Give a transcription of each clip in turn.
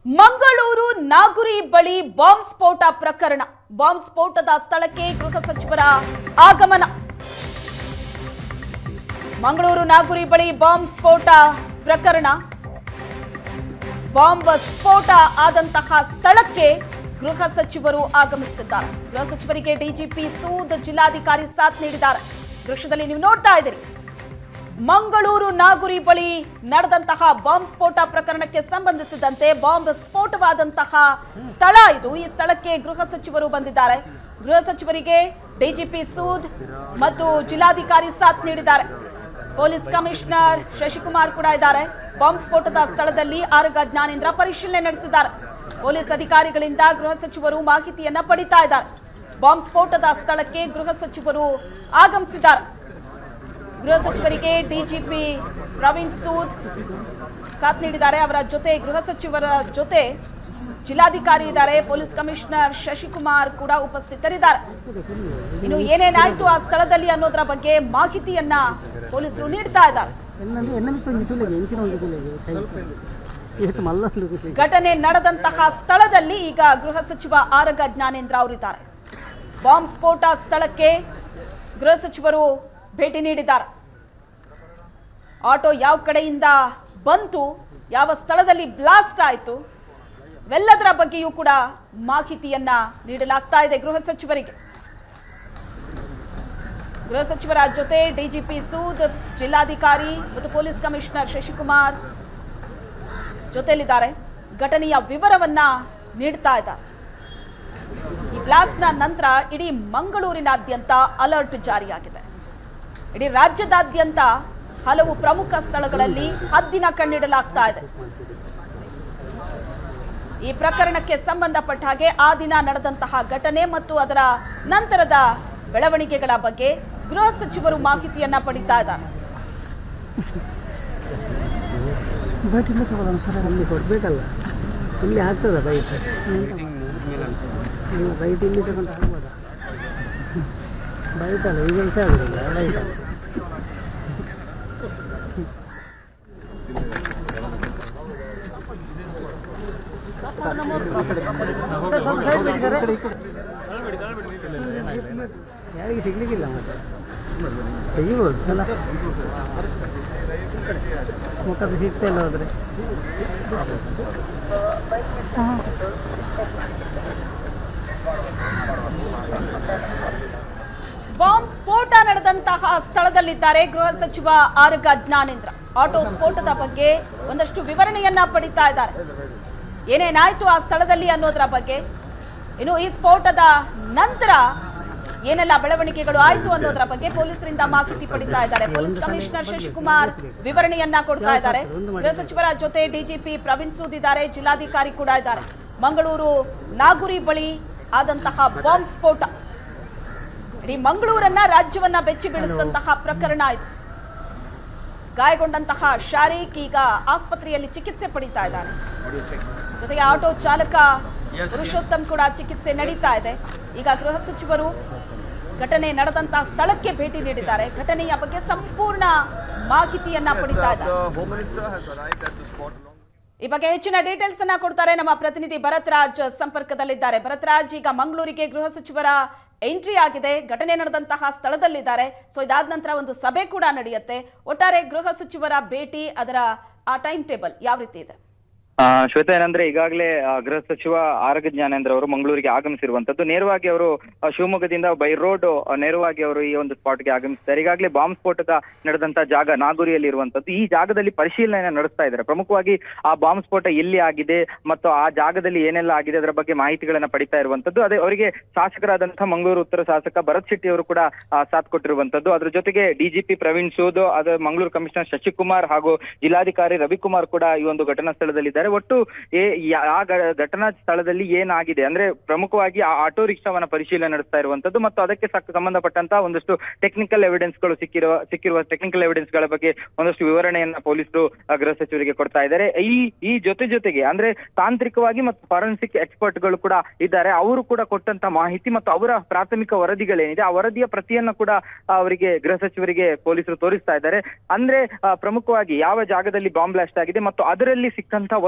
ಮಂಗಳೂರು ನಾಗುರಿ ಬಳಿ ಬಾಂಬ್ ಸ್ಫೋಟ ಪ್ರಕರಣ ಬಾಂಬ್ ಸ್ಫೋಟದ ಸ್ಥಳಕ್ಕೆ ಗೃಹ ಸಚಿವರ ಆಗಮನ ಮಂಗಳೂರು ನಾಗುರಿ ಬಳಿ ಬಾಂಬ್ ಸ್ಫೋಟ ಪ್ರಕರಣ ಬಾಂಬ್ ಸ್ಫೋಟ ಆದಂತಹ ಸ್ಥಳಕ್ಕೆ ಗೃಹ ಸಚಿವರು ಆಗಮಿಸುತ್ತಿದ್ದಾರೆ ಗೃಹ ಸಚಿವರಿಗೆ ಡಿಜಿಪಿ ಸೂದ್ ಜಿಲ್ಲಾಧಿಕಾರಿ ಸಾಥ್ ನೀಡಿದ್ದಾರೆ ದೃಶ್ಯದಲ್ಲಿ ನೀವು ನೋಡ್ತಾ ಇದ್ದೀರಿ ಮಂಗಳೂರು ನಾಗುರಿ ಬಳಿ ನಡೆದಂತಹ ಬಾಂಬ್ ಸ್ಫೋಟ ಪ್ರಕರಣಕ್ಕೆ ಸಂಬಂಧಿಸಿದಂತೆ ಬಾಂಬ್ ಸ್ಫೋಟವಾದಂತಹ ಸ್ಥಳ ಇದು ಈ ಸ್ಥಳಕ್ಕೆ ಗೃಹ ಸಚಿವರು ಬಂದಿದ್ದಾರೆ ಗೃಹ ಸಚಿವರಿಗೆ ಡಿಜಿಪಿ ಸೂದ್ ಮತ್ತು ಜಿಲ್ಲಾಧಿಕಾರಿ ಸಾಥ್ ನೀಡಿದ್ದಾರೆ ಪೊಲೀಸ್ ಕಮಿಷನರ್ ಶಶಿಕುಮಾರ್ ಕೂಡ ಇದ್ದಾರೆ ಬಾಂಬ್ ಸ್ಫೋಟದ ಸ್ಥಳದಲ್ಲಿ ಆರಗ ಜ್ಞಾನೇಂದ್ರ ಪರಿಶೀಲನೆ ನಡೆಸಿದ್ದಾರೆ ಪೊಲೀಸ್ ಅಧಿಕಾರಿಗಳಿಂದ ಗೃಹ ಸಚಿವರು ಮಾಹಿತಿಯನ್ನ ಪಡಿತಾ ಇದ್ದಾರೆ ಬಾಂಬ್ ಸ್ಫೋಟದ ಸ್ಥಳಕ್ಕೆ ಗೃಹ ಸಚಿವರು ಆಗಮಿಸಿದ್ದಾರೆ ಗೃಹ ಸಚಿವರಿಗೆ ಡಿಜಿಪಿ ಪ್ರವೀಣ್ ಸೂದ್ ಸಾಥ್ ನೀಡಿದ್ದಾರೆ ಅವರ ಜೊತೆ ಗೃಹ ಸಚಿವರ ಜೊತೆ ಜಿಲ್ಲಾಧಿಕಾರಿ ಇದ್ದಾರೆ ಪೊಲೀಸ್ ಕಮಿಷನರ್ ಶಶಿಕುಮಾರ್ ಕೂಡ ಉಪಸ್ಥಿತರಿದ್ದಾರೆ ಇನ್ನು ಏನೇನಾಯ್ತು ಆ ಸ್ಥಳದಲ್ಲಿ ಅನ್ನೋದರ ಬಗ್ಗೆ ಮಾಹಿತಿಯನ್ನ ಪೊಲೀಸರು ನೀಡ್ತಾ ಇದ್ದಾರೆ ಎನ್ನಂದು ಎನ್ನಮಿತ್ತು ಒಂದು ತುಳಿಗೆ ಇಂಚಿನ ಒಂದು ತುಳಿಗೆ ಕೈ ಇವತ್ತು ಮಲ್ಲೊಂದು ಖುಷಿ ಘಟನೆ ನಡೆದಂತಹ ಸ್ಥಳದಲ್ಲಿ ಈಗ ಗೃಹ ಸಚಿವ ಆರಗ ಜ್ಞಾನೇಂದ್ರ ಅವರಿದ್ದಾರೆ ಬಾಂಬ್ ಸ್ಫೋಟ ಸ್ಥಳಕ್ಕೆ ಗೃಹ ಸಚಿವರು ಭೇಟಿ ನೀಡಿದ್ದಾರೆ ಆಟೋ ಯಾವ ಕಡೆಯಿಂದ ಬಂತು ಯಾವ ಸ್ಥಳದಲ್ಲಿ ಬ್ಲಾಸ್ಟ್ ಆಯಿತು ಇವೆಲ್ಲದರ ಬಗ್ಗೆಯೂ ಕೂಡ ಮಾಹಿತಿಯನ್ನ ನೀಡಲಾಗ್ತಾ ಇದೆ ಗೃಹ ಸಚಿವರಿಗೆ ಗೃಹ ಸಚಿವರ ಜೊತೆ ಡಿಜಿಪಿ ಸೂದ್ ಜಿಲ್ಲಾಧಿಕಾರಿ ಮತ್ತು ಪೊಲೀಸ್ ಕಮಿಷನರ್ ಶಶಿಕುಮಾರ್ ಜೊತೆಯಲ್ಲಿದ್ದಾರೆ ಘಟನೆಯ ವಿವರವನ್ನ ನೀಡ್ತಾ ಇದ್ದಾರೆ ಈ ಬ್ಲಾಸ್ಟ್ನ ನಂತರ ಇಡೀ ಮಂಗಳೂರಿನಾದ್ಯಂತ ಅಲರ್ಟ್ ಜಾರಿಯಾಗಿದೆ ಇಡೀ ರಾಜ್ಯದಾದ್ಯಂತ ಹಲವು ಪ್ರಮುಖ ಸ್ಥಳಗಳಲ್ಲಿ ಹದ್ದಿನ ಕಣ್ಣಿಡಲಾಗ್ತಾ ಇದೆ ಈ ಪ್ರಕರಣಕ್ಕೆ ಸಂಬಂಧಪಟ್ಟ ಹಾಗೆ ಆ ದಿನ ನಡೆದಂತಹ ಘಟನೆ ಮತ್ತು ಅದರ ನಂತರದ ಬೆಳವಣಿಗೆಗಳ ಬಗ್ಗೆ ಗೃಹ ಸಚಿವರು ಮಾಹಿತಿಯನ್ನ ಪಡಿತಾ ಇದ್ದಾರೆ ಬೈಟ್ ಇಲ್ಲ ತಗೊಳ್ಳೋಣ ಸರ್ ಅಲ್ಲಿ ಕೊಡಬೇಕಲ್ಲ ಇಲ್ಲಿ ಆಗ್ತದ ಬೈಟ್ ನೀವು ಬೈಟ್ ಇಲ್ಲಿ ತಗೊಂಡು ಆಗ್ಬೋದಾ ಬೈಟ್ ಅಲ್ಲ ಈಗ ಸಹ ಆಗೋದಿಲ್ಲ ಬೈಟ್ ಯಾರಿಗೆ ಸಿಗ್ಲಿಕ್ಕಿಲ್ಲ ಮತ್ತೆ ತೆಗಿಬೋದು ಅಲ್ಲ ಮುಖದ ಸಿಗ್ತಾ ಇಲ್ಲ ಹೋದ್ರೆ ಬಾಂಬ್ ಸ್ಫೋಟ ನಡೆದಂತಹ ಸ್ಥಳದಲ್ಲಿದ್ದಾರೆ ಗೃಹ ಸಚಿವ ಆರಗ ಜ್ಞಾನೇಂದ್ರ ಆಟೋ ಸ್ಫೋಟದ ಬಗ್ಗೆ ಒಂದಷ್ಟು ವಿವರಣೆಯನ್ನ ಪಡಿತಾ ಇದ್ದಾರೆ ಏನೇನಾಯ್ತು ಆ ಸ್ಥಳದಲ್ಲಿ ಅನ್ನೋದರ ಬಗ್ಗೆ ಇನ್ನು ಈ ಸ್ಫೋಟದ ನಂತರ ಏನೆಲ್ಲ ಬೆಳವಣಿಗೆಗಳು ಆಯ್ತು ಅನ್ನೋದರ ಬಗ್ಗೆ ಪೊಲೀಸರಿಂದ ಮಾಹಿತಿ ಪಡಿತಾ ಇದ್ದಾರೆ ಪೊಲೀಸ್ ಕಮಿಷನರ್ ಶಶಿಕುಮಾರ್ ವಿವರಣೆಯನ್ನ ಕೊಡ್ತಾ ಇದ್ದಾರೆ ಗೃಹ ಸಚಿವರ ಜೊತೆ ಡಿಜಿಪಿ ಪ್ರವೀಣ್ ಸೂದ್ ಇದ್ದಾರೆ ಜಿಲ್ಲಾಧಿಕಾರಿ ಕೂಡ ಇದ್ದಾರೆ ಮಂಗಳೂರು ನಾಗುರಿ ಬಳಿ ಆದಂತಹ ಬಾಂಬ್ ಸ್ಫೋಟ ಇಡೀ ಮಂಗಳೂರನ್ನ ರಾಜ್ಯವನ್ನ ಬೆಚ್ಚಿ ಬೀಳಿಸಿದಂತಹ ಪ್ರಕರಣ ಇದು ಗಾಯಗೊಂಡಂತಹ ಶಾರೀಕ್ ಈಗ ಆಸ್ಪತ್ರೆಯಲ್ಲಿ ಚಿಕಿತ್ಸೆ ಪಡಿತಾ ಇದ್ದಾನೆ ಜೊತೆಗೆ ಆಟೋ ಚಾಲಕ ಪುರುಷೋತ್ತಮ್ ಕೂಡ ಚಿಕಿತ್ಸೆ ನಡೀತಾ ಇದೆ ಈಗ ಗೃಹ ಸಚಿವರು ಘಟನೆ ನಡೆದಂತಹ ಸ್ಥಳಕ್ಕೆ ಭೇಟಿ ನೀಡಿದ್ದಾರೆ ಘಟನೆಯ ಬಗ್ಗೆ ಸಂಪೂರ್ಣ ಮಾಹಿತಿಯನ್ನ ಪಡಿತಾ ಇದ್ದಾರೆ The Home Minister has arrived at the spot along ಈ ಬಗ್ಗೆ ಹೆಚ್ಚಿನ ಡೀಟೇಲ್ಸ್ ಅನ್ನ ಕೊಡ್ತಾರೆ ನಮ್ಮ ಪ್ರತಿನಿಧಿ ಭರತ್ ರಾಜ್ ಸಂಪರ್ಕದಲ್ಲಿದ್ದಾರೆ ಭರತ್ ರಾಜ್ ಈಗ ಮಂಗಳೂರಿಗೆ ಗೃಹ ಸಚಿವರ ಎಂಟ್ರಿ ಆಗಿದೆ ಘಟನೆ ನಡೆದಂತಹ ಸ್ಥಳದಲ್ಲಿದ್ದಾರೆ ಸೊ ಇದಾದ ನಂತರ ಒಂದು ಸಭೆ ಕೂಡ ನಡೆಯುತ್ತೆ ಒಟ್ಟಾರೆ ಗೃಹ ಸಚಿವರ ಭೇಟಿ ಅದರ ಆ ಟೈಮ್ ಟೇಬಲ್ ಯಾವ ರೀತಿ ಇದೆ ಆ, ಶ್ವೇತಾ ಏನಂದ್ರೆ ಈಗಾಗಲೇ ಆ, ಗೃಹ ಸಚಿವ ಆರೋಗ್ಯ ಜ್ಞಾನೇಂದ್ರ ಅವರು ಮಂಗಳೂರಿಗೆ ಆಗಮಿಸಿರುವಂತದ್ದು ನೇರವಾಗಿ ಅವರು ಆ, ಶಿವಮೊಗ್ಗದಿಂದ ಬೈ ರೋಡ್ ಆ, ನೇರವಾಗಿ ಅವರು ಈ ಒಂದು ಸ್ಪಾಟ್ಗೆ ಆಗಮಿಸಿದ್ದಾರೆ ಈಗಾಗಲೇ ಬಾಂಬ್ ಸ್ಫೋಟದ ನಡೆದಂತ ಜಾಗ ನಾಗೂರಿಯಲ್ಲಿ ಇರುವಂತದ್ದು ಈ ಜಾಗದಲ್ಲಿ ಪರಿಶೀಲನೆ ನಡೆಸ್ತಾ ಇದ್ದಾರೆ ಪ್ರಮುಖವಾಗಿ ಆ ಬಾಂಬ್ ಸ್ಫೋಟ ಎಲ್ಲಿ ಆಗಿದೆ ಮತ್ತು ಆ ಜಾಗದಲ್ಲಿ ಏನೆಲ್ಲ ಆಗಿದೆ ಅದರ ಬಗ್ಗೆ ಮಾಹಿತಿಗಳನ್ನ ಪಡಿತಾ ಇರುವಂತದ್ದು ಅದೇ ಅವರಿಗೆ ಶಾಸಕರಾದಂತಹ ಮಂಗಳೂರು ಉತ್ತರ ಶಾಸಕ ಭರತ್ ಶೆಟ್ಟಿ ಅವರು ಕೂಡ ಆ, ಸಾಥ್ ಕೊಟ್ಟಿರುವಂತದ್ದು ಅದ್ರ ಜೊತೆಗೆ ಡಿಜಿಪಿ ಪ್ರವೀಣ್ ಸೂದ್ ಅದು ಮಂಗಳೂರು ಕಮಿಷನರ್ ಶಶಿಕುಮಾರ್ ಹಾಗೂ ಜಿಲ್ಲಾಧಿಕಾರಿ ರವಿಕುಮಾರ್ ಕೂಡ ಈ ಒಂದು ಘಟನಾ ಸ್ಥಳದಲ್ಲಿದ್ದಾರೆ ಒಟ್ಟು ಏ- ಯಾ- ಆ ಘ- ಘಟನಾ ಸ್ಥಳದಲ್ಲಿ ಏನಾಗಿದೆ ಅಂದ್ರೆ ಪ್ರಮುಖವಾಗಿ ಆ ಆಟೋ ರಿಕ್ಷಾವನ್ನ ಪರಿಶೀಲನೆ ನಡೆಸ್ತಾ ಇರುವಂತದ್ದು ಮತ್ತು ಅದಕ್ಕೆ ಸಕ್- ಸಂಬಂಧಪಟ್ಟಂತ ಒಂದಷ್ಟು ಟೆಕ್ನಿಕಲ್ ಎವಿಡೆನ್ಸ್ ಗಳು ಸಿಕ್ಕಿರುವ ಸಿಕ್ಕಿರುವ ಟೆಕ್ನಿಕಲ್ ಎವಿಡೆನ್ಸ್ ಗಳ ಬಗ್ಗೆ ಒಂದಷ್ಟು ವಿವರಣೆಯನ್ನ ಪೊಲೀಸರು ಆ, ಗೃಹ ಸಚಿವರಿಗೆ ಕೊಡ್ತಾ ಇದ್ದಾರೆ ಈ ಈ ಜೊತೆ ಜೊತೆಗೆ ಅಂದ್ರೆ ತಾಂತ್ರಿಕವಾಗಿ ಮತ್ತು ಫಾರೆನ್ಸಿಕ್ ಎಕ್ಸ್ಪರ್ಟ್ ಗಳು ಕೂಡ ಇದ್ದಾರೆ ಅವರು ಕೂಡ ಕೊಟ್ಟಂತ ಮಾಹಿತಿ ಮತ್ತು ಅವರ ಪ್ರಾಥಮಿಕ ವರದಿಗಳೇನಿದೆ ಆ ವರದಿಯ ಪ್ರತಿಯನ್ನ ಕೂಡ ಆ, ಅವರಿಗೆ ಗೃಹ ಸಚಿವರಿಗೆ ಪೊಲೀಸರು ತೋರಿಸ್ತಾ ಇದ್ದಾರೆ ಅಂದ್ರೆ ಆ, ಪ್ರಮುಖವಾಗಿ ಯಾವ ಜಾಗದಲ್ಲಿ ಬಾಂಬ್ ಬ್ಲಾಸ್ಟ್ ಆಗಿದೆ ಮತ್ತು ಅದರಲ್ಲಿ ಸಿಕ್ಕಂತ ವಸ್ತು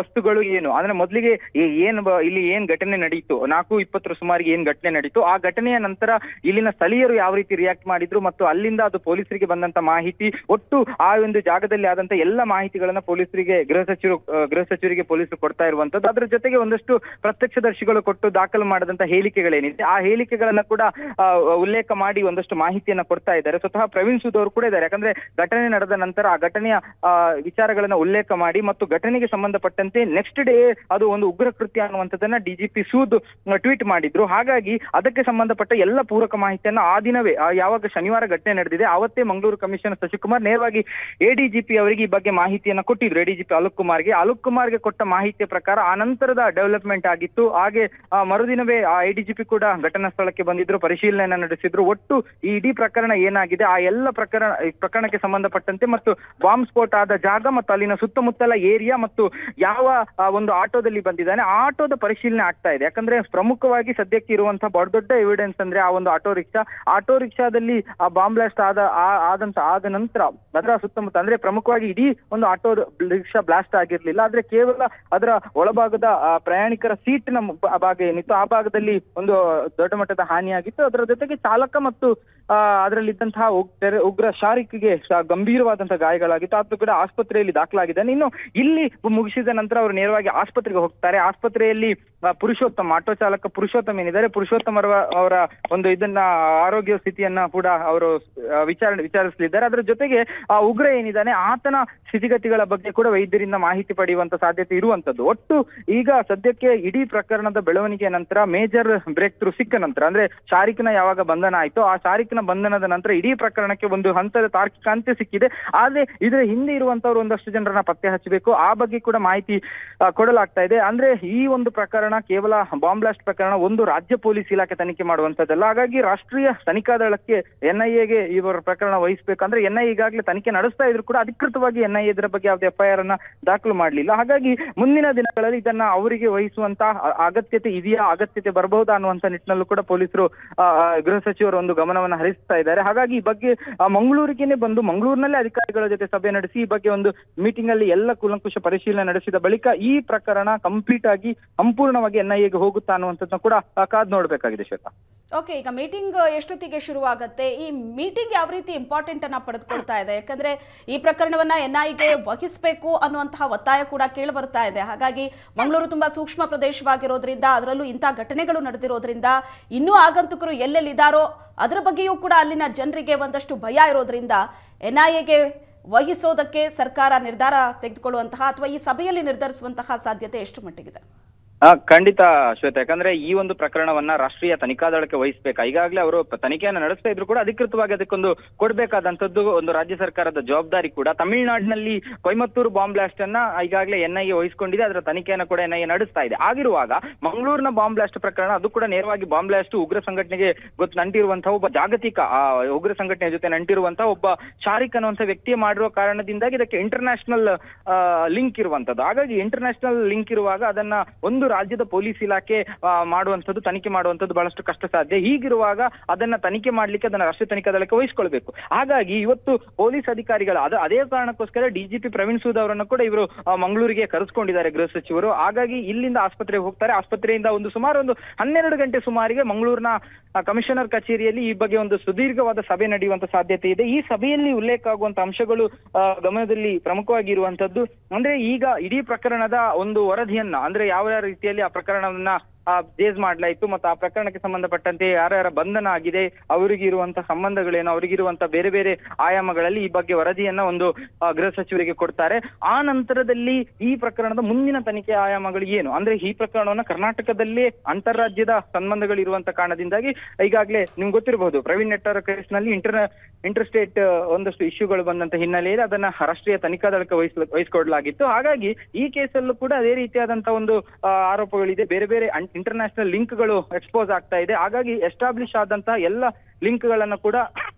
ವಸ್ತುಗಳು ಏನು ಅಂದ್ರೆ ಮೊದಲಿಗೆ ಏನ್ ಬ- ಇಲ್ಲಿ ಏನ್ ಘಟನೆ ನಡೀತು ನಾಲ್ಕು ಇಪ್ಪತ್ತರ ಸುಮಾರಿಗೆ ಏನ್ ಘಟನೆ ನಡೀತು ಆ ಘಟನೆಯ ನಂತರ ಇಲ್ಲಿನ ಸ್ಥಳೀಯರು ಯಾವ ರೀತಿ ರಿಯಾಕ್ಟ್ ಮಾಡಿದ್ರು ಮತ್ತು ಅಲ್ಲಿಂದ ಅದು ಪೊಲೀಸರಿಗೆ ಬಂದಂತ ಮಾಹಿತಿ ಒಟ್ಟು ಆ ಒಂದು ಜಾಗದಲ್ಲಿ ಆದಂತ ಎಲ್ಲ ಮಾಹಿತಿಗಳನ್ನ ಪೊಲೀಸರಿಗೆ ಗೃಹ ಸಚಿವರು ಆ, ಗೃಹ ಸಚಿವರಿಗೆ ಪೊಲೀಸರು ಕೊಡ್ತಾ ಇರುವಂತದ್ದು ಅದರ ಜೊತೆಗೆ ಒಂದಷ್ಟು ಪ್ರತ್ಯಕ್ಷದರ್ಶಿಗಳು ಕೊಟ್ಟು ದಾಖಲು ಮಾಡದಂತ ಹೇಳಿಕೆಗಳೇನಿದೆ ಆ ಹೇಳಿಕೆಗಳನ್ನ ಕೂಡ ಆ, ಉಲ್ಲೇಖ ಮಾಡಿ ಒಂದಷ್ಟು ಮಾಹಿತಿಯನ್ನ ಕೊಡ್ತಾ ಇದ್ದಾರೆ ಸ್ವತಃ ಪ್ರವೀಣ್ ಸೂದ್ ಅವರು ಕೂಡ ಇದ್ದಾರೆ ಯಾಕಂದ್ರೆ ಘಟನೆ ನಡೆದ ನಂತರ ಆ ಘಟನೆಯ ಆ, ವಿಚಾರಗಳನ್ನ ಉಲ್ಲೇಖ ಮಾಡಿ ಮತ್ತು ಘಟನೆಗೆ ಸಂಬಂಧಪಟ್ಟಂತೆ ನೆಕ್ಸ್ಟ್ ಡೇ ಅದು ಒಂದು ಉಗ್ರ ಕೃತ್ಯ ಅನ್ನುವಂಥದ್ದನ್ನ ಡಿಜಿಪಿ ಸೂದ್ ಟ್ವೀಟ್ ಮಾಡಿದ್ರು ಹಾಗಾಗಿ ಅದಕ್ಕೆ ಸಂಬಂಧಪಟ್ಟ ಎಲ್ಲ ಪೂರಕ ಮಾಹಿತಿಯನ್ನ ಆ ದಿನವೇ ಆ ಯಾವಾಗ ಶನಿವಾರ ಘಟನೆ ನಡೆದಿದೆ ಅವತ್ತೇ ಮಂಗಳೂರು ಕಮಿಷನರ್ ಶಶಿಕುಮಾರ್ ನೇರವಾಗಿ ಎಡಿಜಿಪಿ ಅವರಿಗೆ ಈ ಬಗ್ಗೆ ಮಾಹಿತಿಯನ್ನ ಕೊಟ್ಟಿದ್ರು ಎಡಿಜಿಪಿ ಅಲೋಕ್ ಕುಮಾರ್ಗೆ ಅಲೋಕ್ ಕುಮಾರ್ಗೆ ಕೊಟ್ಟ ಮಾಹಿತಿಯ ಪ್ರಕಾರ ಆ ನಂತರದ ಡೆವಲಪ್ಮೆಂಟ್ ಆಗಿತ್ತು ಹಾಗೆ ಆ ಮರುದಿನವೇ ಆ ಎಡಿಜಿಪಿ ಕೂಡ ಘಟನಾ ಸ್ಥಳಕ್ಕೆ ಬಂದಿದ್ರು ಪರಿಶೀಲನೆಯನ್ನ ನಡೆಸಿದ್ರು ಒಟ್ಟು ಈ ಇಡೀ ಪ್ರಕರಣ ಏನಾಗಿದೆ ಆ ಎಲ್ಲ ಪ್ರಕರಣ ಈ ಪ್ರಕರಣಕ್ಕೆ ಸಂಬಂಧಪಟ್ಟಂತೆ ಮತ್ತು ಬಾಂಬ್ ಸ್ಫೋಟ ಆದ ಜಾಗ ಮತ್ತು ಅಲ್ಲಿನ ಸುತ್ತಮುತ್ತಲ ಏರಿಯಾ ಮತ್ತು ಯಾವ ಆ, ಒಂದು ಆಟೋದಲ್ಲಿ ಬಂದಿದ್ದಾನೆ ಆ ಆಟೋದ ಪರಿಶೀಲನೆ ಆಗ್ತಾ ಇದೆ ಯಾಕಂದ್ರೆ ಪ್ರಮುಖವಾಗಿ ಸದ್ಯಕ್ಕೆ ಇರುವಂತಹ ಬಡ ದೊಡ್ಡ ಎವಿಡೆನ್ಸ್ ಅಂದ್ರೆ ಆ ಒಂದು ಆಟೋ ರಿಕ್ಷಾ ಆಟೋ ರಿಕ್ಷಾದಲ್ಲಿ ಆ ಬಾಂಬ್ ಬ್ಲಾಸ್ಟ್ ಆದ ಆ- ಆದಂತ ಆದ ನಂತರ ಅದರ ಸುತ್ತಮುತ್ತ ಅಂದ್ರೆ ಪ್ರಮುಖವಾಗಿ ಇಡೀ ಒಂದು ಆಟೋ ರಿಕ್ಷಾ ಬ್ಲಾಸ್ಟ್ ಆಗಿರ್ಲಿಲ್ಲ ಆದ್ರೆ ಕೇವಲ ಅದರ ಒಳಭಾಗದ ಆ, ಪ್ರಯಾಣಿಕರ ಸೀಟ್ನ ಭಾಗ ಏನಿತ್ತು ಆ ಭಾಗದಲ್ಲಿ ಒಂದು ದೊಡ್ಡ ಮಟ್ಟದ ಹಾನಿಯಾಗಿತ್ತು ಅದರ ಜೊತೆಗೆ ಚಾಲಕ ಮತ್ತು ಆ, ಅದರಲ್ಲಿದ್ದಂತಹ ಉಗ್ರ- ಉಗ್ರ ಶಾರಿಕ್ಗೆ ಶ- ಗಂಭೀರವಾದಂತಹ ಗಾಯಗಳಾಗಿತ್ತು ಆತ ಕೂಡ ಆಸ್ಪತ್ರೆಯಲ್ಲಿ ದಾಖಲಾಗಿದ್ದಾನೆ ಇನ್ನು ಇಲ್ಲಿ ಮುಗಿಸಿದ ನಂತರ ಅವರು ನೇರವಾಗಿ ಆಸ್ಪತ್ರೆಗೆ ಹೋಗ್ತಾರೆ ಆಸ್ಪತ್ರೆಯಲ್ಲಿ ಆ, ಪುರುಷೋತ್ತಮ ಆಟೋ ಚಾಲಕ ಪುರುಷೋತ್ತಮ ಏನಿದ್ದಾರೆ ಪುರುಷೋತ್ತಮ ಅವರ- ಅವರ ಒಂದು ಇದನ್ನ ಆರೋಗ್ಯ ಸ್ಥಿತಿಯನ್ನ ಕೂಡ ಅವರು ಆ, ವಿಚಾರಣೆ ವಿಚಾರಿಸಲಿದ್ದಾರೆ ಅದರ ಜೊತೆಗೆ ಆ ಉಗ್ರ ಏನಿದ್ದಾನೆ ಆತನ ಸ್ಥಿತಿಗತಿಗಳ ಬಗ್ಗೆ ಕೂಡ ವೈದ್ಯರಿಂದ ಮಾಹಿತಿ ಪಡೆಯುವಂತ ಸಾಧ್ಯತೆ ಇರುವಂತದ್ದು ಒಟ್ಟು ಈಗ ಸದ್ಯಕ್ಕೆ ಇಡೀ ಪ್ರಕರಣದ ಬೆಳವಣಿಗೆಯ ನಂತರ ಮೇಜರ್ ಬ್ರೇಕ್ ಥ್ರೂ ಸಿಕ್ಕ ನಂತರ ಅಂದ್ರೆ ಶಾರಿಕ್ನ ಯಾವಾಗ ಬಂಧನ ಆಯ್ತು ಆ ಶಾರಿಕ್ನ ಬಂಧನದ ನಂತರ ಇಡೀ ಪ್ರಕರಣಕ್ಕೆ ಒಂದು ಹಂತದ ತಾರ್ಕಿಕ ಅಂತ್ಯ ಸಿಕ್ಕಿದೆ ಆದ್ರೆ ಇದರ ಹಿಂದೆ ಇರುವಂತವ್ರು ಒಂದಷ್ಟು ಜನರನ್ನ ಪತ್ತೆ ಹಚ್ಚಬೇಕು ಆ ಬಗ್ಗೆ ಕೂಡ ಮಾಹಿತಿ ಆ, ಕೊಡಲಾಗ್ತಾ ಇದೆ ಅಂದ್ರೆ ಈ ಒಂದು ಪ್ರಕರಣ ಕೇವಲ ಬಾಂಬ್ ಬ್ಲಾಸ್ಟ್ ಪ್ರಕರಣ ಒಂದು ರಾಜ್ಯ ಪೊಲೀಸ್ ಇಲಾಖೆ ತನಿಖೆ ಮಾಡುವಂತದ್ದಲ್ಲ ಹಾಗಾಗಿ ರಾಷ್ಟ್ರೀಯ ತನಿಖಾ ದಳಕ್ಕೆ ಎನ್ಐಎಗೆ ಇವರ ಪ್ರಕರಣ ವಹಿಸಬೇಕಂದ್ರೆ ಎನ್ಐ ಈಗಾಗಲೇ ತನಿಖೆ ನಡೆಸ್ತಾ ಇದ್ರು ಕೂಡ ಅಧಿಕೃತವಾಗಿ ಎನ್ಐಎ ಇದರ ಬಗ್ಗೆ ಯಾವುದೇ ಎಫ್ಐಆರ್ ಅನ್ನ ದಾಖಲು ಮಾಡಲಿಲ್ಲ ಹಾಗಾಗಿ ಮುಂದಿನ ದಿನಗಳಲ್ಲಿ ಇದನ್ನ ಅವರಿಗೆ ವಹಿಸುವಂತ ಅ- ಅಗತ್ಯತೆ ಇದೆಯಾ ಅಗತ್ಯತೆ ಬರಬಹುದಾ ಅನ್ನುವಂತ ನಿಟ್ಟಿನಲ್ಲೂ ಕೂಡ ಪೊಲೀಸರು ಆ, ಆ, ಗೃಹ ಸಚಿವರು ಒಂದು ಗಮನವನ್ನು ಹರಿಸ್ತಾ ಇದ್ದಾರೆ ಹಾಗಾಗಿ ಈ ಬಗ್ಗೆ ಆ, ಮಂಗಳೂರಿಗೇನೆ ಬಂದು ಮಂಗಳೂರಿನಲ್ಲೇ ಅಧಿಕಾರಿಗಳ ಜೊತೆ ಸಭೆ ನಡೆಸಿ ಈ ಬಗ್ಗೆ ಒಂದು ಮೀಟಿಂಗ್ ಅಲ್ಲಿ ಎಲ್ಲ ಕೂಲಂಕುಷ ಪರಿಶೀಲನೆ ನಡೆಸಿದ ಬಳಿಕ ಈ ಪ್ರಕರಣ ಕಂಪ್ಲೀಟ್ ಆಗಿ ಸಂಪೂರ್ಣವಾಗಿ ಎನ್ಐಎಗೆ ಹೋಗುತ್ತಾ ಅನ್ನುವಂಥದ್ದನ್ನ ಕೂಡ ಆ, ಕಾದ್ ನೋಡ್ಬೇಕಾಗಿದೆ ಶ್ವೇತಾ ಓಕೆ ಈಗ ಮೀಟಿಂಗ್ ಎಷ್ಟೊತ್ತಿಗೆ ಶುರುವಾಗುತ್ತೆ ಈ ಮೀಟಿಂಗ್ ಯಾವ ರೀತಿ ಇಂಪಾರ್ಟೆಂಟ್ ಅನ್ನ ಪಡೆದುಕೊಳ್ತಾ ಇದೆ ಯಾಕಂದ್ರೆ ಈ ಪ್ರಕರಣವನ್ನ ಎನ್ಐಗೆ ವಹಿಸಬೇಕು ಅನ್ನುವಂತಹ ಒತ್ತಾಯ ಕೂಡ ಕೇಳಿ ಬರ್ತಾ ಇದೆ ಹಾಗಾಗಿ ಮಂಗಳೂರು ತುಂಬಾ ಸೂಕ್ಷ್ಮ ಪ್ರದೇಶವಾಗಿರೋದ್ರಿಂದ ಅದರಲ್ಲೂ ಇಂಥ ಘಟನೆಗಳು ನಡೆದಿರೋದ್ರಿಂದ ಇನ್ನೂ ಆಗಂತುಕರು ಎಲ್ಲೆಲ್ಲಿದ್ದಾರೋ ಅದರ ಬಗ್ಗೆಯೂ ಕೂಡ ಅಲ್ಲಿನ ಜನರಿಗೆ ಒಂದಷ್ಟು ಭಯ ಇರೋದ್ರಿಂದ ಎನ್ಐಎಗೆ ವಹಿಸೋದಕ್ಕೆ ಸರ್ಕಾರ ನಿರ್ಧಾರ ತೆಗೆದುಕೊಳ್ಳುವಂತಹ ಅಥವಾ ಈ ಸಭೆಯಲ್ಲಿ ನಿರ್ಧರಿಸುವಂತಹ ಸಾಧ್ಯತೆ ಎಷ್ಟು ಮಟ್ಟಿಗಿದೆ ಆ, ಖಂಡಿತ ಶ್ವೇತ ಯಾಕಂದ್ರೆ ಈ ಒಂದು ಪ್ರಕರಣವನ್ನ ರಾಷ್ಟ್ರೀಯ ತನಿಖಾ ದಳಕ್ಕೆ ವಹಿಸಬೇಕಾ ಈಗಾಗಲೇ ಅವರು ಪ- ತನಿಖೆಯನ್ನು ನಡೆಸ್ತಾ ಇದ್ರು ಕೂಡ ಅಧಿಕೃತವಾಗಿ ಅದಕ್ಕೊಂದು ಕೊಡ್ಬೇಕಾದಂತದ್ದು ಒಂದು ರಾಜ್ಯ ಸರ್ಕಾರದ ಜವಾಬ್ದಾರಿ ಕೂಡ ತಮಿಳುನಾಡಿನಲ್ಲಿ ಕೊಯಮತ್ತೂರು ಬಾಂಬ್ ಬ್ಲಾಸ್ಟ್ ಅನ್ನ ಈಗಾಗಲೇ ಎನ್ಐಎ ವಹಿಸಿಕೊಂಡಿದೆ ಅದರ ತನಿಖೆಯನ್ನು ಕೂಡ ಎನ್ಐಎ ನಡೆಸ್ತಾ ಇದೆ ಆಗಿರುವಾಗ ಮಂಗಳೂರಿನ ಬಾಂಬ್ ಬ್ಲಾಸ್ಟ್ ಪ್ರಕರಣ ಅದು ಕೂಡ ನೇರವಾಗಿ ಬಾಂಬ್ ಬ್ಲಾಸ್ಟ್ ಉಗ್ರ ಸಂಘಟನೆಗೆ ಗೊತ್ತು ನಂಟಿರುವಂತಹ ಒಬ್ಬ ಜಾಗತಿಕ ಆ, ಉಗ್ರ ಸಂಘಟನೆಯ ಜೊತೆ ನಂಟಿರುವಂತಹ ಒಬ್ಬ ಶಾರಿಕ್ ಅನ್ನುವಂಥ ವ್ಯಕ್ತಿ ಮಾಡಿರುವ ಕಾರಣದಿಂದಾಗಿ ಇದಕ್ಕೆ ಇಂಟರ್ನ್ಯಾಷನಲ್ ಲಿಂಕ್ ಇರುವಂತದ್ದು ಹಾಗಾಗಿ ಇಂಟರ್ನ್ಯಾಷನಲ್ ಲಿಂಕ್ ಇರುವಾಗ ಅದನ್ನ ಒಂದು ರಾಜ್ಯದ ಪೊಲೀಸ್ ಇಲಾಖೆ ಆ, ಮಾಡುವಂಥದ್ದು ತನಿಖೆ ಮಾಡುವಂಥದ್ದು ಬಹಳಷ್ಟು ಕಷ್ಟ ಸಾಧ್ಯ ಹೀಗಿರುವಾಗ ಅದನ್ನ ತನಿಖೆ ಮಾಡ್ಲಿಕ್ಕೆ ಅದನ್ನ ರಾಷ್ಟ್ರೀಯ ತನಿಖಾ ದಳಕ್ಕೆ ವಹಿಸ್ಕೊಳ್ಬೇಕು ಹಾಗಾಗಿ ಇವತ್ತು ಪೊಲೀಸ್ ಅಧಿಕಾರಿಗಳ ಅದ ಅದೇ ಕಾರಣಕ್ಕೋಸ್ಕರ ಡಿಜಿಪಿ ಪ್ರವೀಣ್ ಸೂದ್ ಅವರನ್ನು ಕೂಡ ಇವರು ಆ, ಮಂಗಳೂರಿಗೆ ಕರೆಸ್ಕೊಂಡಿದ್ದಾರೆ ಗೃಹ ಸಚಿವರು ಹಾಗಾಗಿ ಇಲ್ಲಿಂದ ಆಸ್ಪತ್ರೆಗೆ ಹೋಗ್ತಾರೆ ಆಸ್ಪತ್ರೆಯಿಂದ ಒಂದು ಸುಮಾರು ಒಂದು ಹನ್ನೆರಡು ಗಂಟೆ ಸುಮಾರಿಗೆ ಮಂಗಳೂರಿನ ಆ, ಕಮಿಷನರ್ ಕಚೇರಿಯಲ್ಲಿ ಈ ಬಗ್ಗೆ ಒಂದು ಸುದೀರ್ಘವಾದ ಸಭೆ ನಡೆಯುವಂತ ಸಾಧ್ಯತೆ ಇದೆ ಈ ಸಭೆಯಲ್ಲಿ ಉಲ್ಲೇಖ ಆಗುವಂತ ಅಂಶಗಳು ಆ, ಗಮನದಲ್ಲಿ ಪ್ರಮುಖವಾಗಿ ಇರುವಂತದ್ದು ಅಂದ್ರೆ ಈಗ ಇಡೀ ಪ್ರಕರಣದ ಒಂದು ವರದಿಯನ್ನ ಅಂದ್ರೆ ಯಾವ ಯಾವ ರೀತಿಯಲ್ಲಿ ಆ ಪ್ರಕರಣವನ್ನ ಬೇಸ್ ಮಾಡ್ಲಾಯ್ತು ಮತ್ತು ಆ ಪ್ರಕರಣಕ್ಕೆ ಸಂಬಂಧಪಟ್ಟಂತೆ ಯಾರ್ಯಾರ ಬಂಧನ ಆಗಿದೆ ಅವರಿಗೆ ಇರುವಂತಹ ಸಂಬಂಧಗಳೇನು ಅವರಿಗಿರುವಂತಹ ಬೇರೆ ಬೇರೆ ಆಯಾಮಗಳಲ್ಲಿ ಈ ಬಗ್ಗೆ ವರದಿಯನ್ನ ಒಂದು ಆ, ಗೃಹ ಸಚಿವರಿಗೆ ಕೊಡ್ತಾರೆ ಆ ನಂತರದಲ್ಲಿ ಈ ಪ್ರಕರಣದ ಮುಂದಿನ ತನಿಖೆ ಆಯಾಮಗಳು ಏನು ಅಂದ್ರೆ ಈ ಪ್ರಕರಣವನ್ನ ಕರ್ನಾಟಕದಲ್ಲೇ ಅಂತಾರಾಜ್ಯದ ಸಂಬಂಧಗಳು ಇರುವಂತ ಕಾರಣದಿಂದಾಗಿ ಈಗಾಗಲೇ ನಿಮ್ಗೆ ಗೊತ್ತಿರಬಹುದು ಪ್ರವೀಣ್ ನೆಟ್ಟರ್ ಕೇಸ್ನಲ್ಲಿ ಇಂಟರ್ ಇಂಟರ್ ಸ್ಟೇಟ್ ಒಂದಷ್ಟು ಇಶ್ಯೂಗಳು ಬಂದಂತ ಹಿನ್ನೆಲೆಯಲ್ಲಿ ಅದನ್ನ ರಾಷ್ಟ್ರೀಯ ತನಿಖಾ ದಳಕ್ಕೆ ವಹಿಸ್ ವಹಿಸಿಕೊಡ್ಲಾಗಿತ್ತು ಹಾಗಾಗಿ ಈ ಕೇಸಲ್ಲೂ ಕೂಡ ಅದೇ ರೀತಿಯಾದಂತಹ ಒಂದು ಆ, ಆರೋಪಗಳಿದೆ ಬೇರೆ ಬೇರೆ ಇಂಟರ್ನ್ಯಾಷನಲ್ ಲಿಂಕ್ಗಳು ಎಕ್ಸ್ಪೋಸ್ ಆಗ್ತಾ ಇದೆ ಹಾಗಾಗಿ ಎಸ್ಟಾಬ್ಲಿಷ್ ಆದಂತಹ ಎಲ್ಲ ಲಿಂಕ್ಗಳನ್ನು ಕೂಡ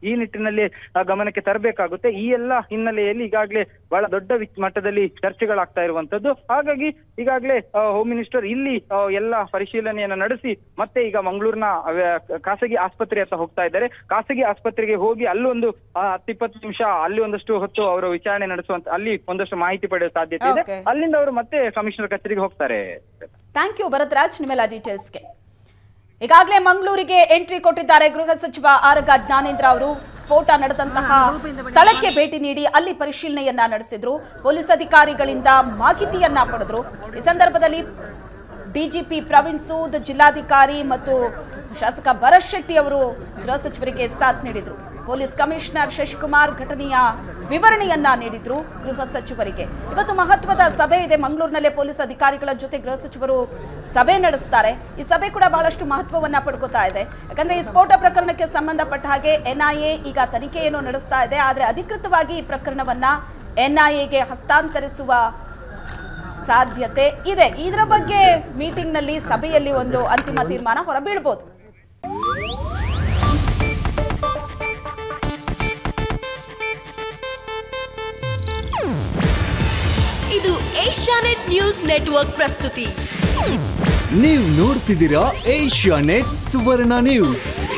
ಈ ನಿಟ್ಟಿನಲ್ಲಿ ಆ, ಗಮನಕ್ಕೆ ತರಬೇಕಾಗುತ್ತೆ ಈ ಎಲ್ಲ ಹಿನ್ನೆಲೆಯಲ್ಲಿ ಈಗಾಗಲೇ ಬಹಳ ದೊಡ್ಡ ವಿಚ್- ಮಟ್ಟದಲ್ಲಿ ಚರ್ಚೆಗಳಾಗ್ತಾ ಇರುವಂತದ್ದು ಹಾಗಾಗಿ ಈಗಾಗಲೇ ಹೋಮ್ ಮಿನಿಸ್ಟರ್ ಇಲ್ಲಿ ಆ, ಎಲ್ಲ ಪರಿಶೀಲನೆಯನ್ನ ನಡೆಸಿ ಮತ್ತೆ ಈಗ ಮಂಗಳೂರಿನ ಅವ್ಯ- ಖಾಸಗಿ ಆಸ್ಪತ್ರೆ ಹತ್ರ ಹೋಗ್ತಾ ಇದ್ದಾರೆ ಖಾಸಗಿ ಆಸ್ಪತ್ರೆಗೆ ಹೋಗಿ ಅಲ್ಲೊಂದು ಆ, ಹತ್ತಿಪ್ಪತ್ತು ನಿಮಿಷ ಅಲ್ಲಿ ಒಂದಷ್ಟು ಹೊತ್ತು ಅವರು ವಿಚಾರಣೆ ನಡೆಸುವಂತ ಅಲ್ಲಿ ಒಂದಷ್ಟು ಮಾಹಿತಿ ಪಡೆಯುವ ಸಾಧ್ಯತೆ ಇದೆ Okay. ಅಲ್ಲಿಂದ ಅವರು ಮತ್ತೆ ಕಮಿಷನರ್ ಕಚೇರಿಗೆ ಹೋಗ್ತಾರೆ ಥ್ಯಾಂಕ್ ಯು ಭರತ್ರಾಜ್ ನಿಮ್ಮೆಲ್ಲ ಡೀಟೇಲ್ಸ್ಗೆ ಈಗಾಗಲೇ ಮಂಗಳೂರಿಗೆ ಎಂಟ್ರಿ ಕೊಟ್ಟಿದ್ದಾರೆ ಗೃಹ ಸಚಿವ ಆರಗ ಜ್ಞಾನೇಂದ್ರ ಅವರು ಸ್ಫೋಟ ನಡೆದಂತಹ ಸ್ಥಳಕ್ಕೆ ಭೇಟಿ ನೀಡಿ ಅಲ್ಲಿ ಪರಿಶೀಲನೆಯನ್ನ ನಡೆಸಿದ್ರು ಪೊಲೀಸ್ ಅಧಿಕಾರಿಗಳಿಂದ ಮಾಹಿತಿಯನ್ನ ಪಡೆದ್ರು ಈ ಸಂದರ್ಭದಲ್ಲಿ ಡಿಜಿಪಿ ಪ್ರವೀಣ್ ಸೂದ್ ಜಿಲ್ಲಾಧಿಕಾರಿ ಮತ್ತು ಶಾಸಕ ಭರತ್ ಶೆಟ್ಟಿ ಅವರು ಗೃಹ ಸಚಿವರಿಗೆ ಸಾಥ್ ನೀಡಿದ್ರು ಪೊಲೀಸ್ ಕಮಿಷನರ್ ಶಶಿಕುಮಾರ್ ಘಟನೆಯ ವಿವರಣೆಯನ್ನ ನೀಡಿದ್ರು ಗೃಹ ಸಚಿವರಿಗೆ ಇವತ್ತು ಮಹತ್ವದ ಸಭೆ ಇದೆ ಮಂಗಳೂರಿನಲ್ಲೇ ಪೊಲೀಸ್ ಅಧಿಕಾರಿಗಳ ಜೊತೆ ಗೃಹ ಸಚಿವರು ಸಭೆ ನಡೆಸ್ತಾರೆ ಈ ಸಭೆ ಕೂಡ ಬಹಳಷ್ಟು ಮಹತ್ವವನ್ನ ಪಡ್ಕೋತಾ ಇದೆ ಯಾಕಂದ್ರೆ ಈ ಸ್ಫೋಟ ಪ್ರಕರಣಕ್ಕೆ ಸಂಬಂಧಪಟ್ಟ ಹಾಗೆ ಎನ್ಐಎ ಈಗ ತನಿಖೆಯನ್ನು ನಡೆಸ್ತಾ ಇದೆ ಆದ್ರೆ ಅಧಿಕೃತವಾಗಿ ಈ ಪ್ರಕರಣವನ್ನ ಎನ್ಐಎಗೆ ಹಸ್ತಾಂತರಿಸುವ ಸಾಧ್ಯತೆ ಇದೆ ಇದರ ಬಗ್ಗೆ ಮೀಟಿಂಗ್ ನಲ್ಲಿ ಸಭೆಯಲ್ಲಿ ಒಂದು ಅಂತಿಮ ತೀರ್ಮಾನ ಹೊರಬೀಳ್ಬೋದು ಇದು ಏಷ್ಯಾನೆಟ್ ನ್ಯೂಸ್ ನೆಟ್ವರ್ಕ್ ಪ್ರಸ್ತುತಿ ನೀವು ನೋಡ್ತಿದ್ದೀರಾ ಏಷ್ಯಾ ನೆಟ್ ಸುವರ್ಣ ನ್ಯೂಸ್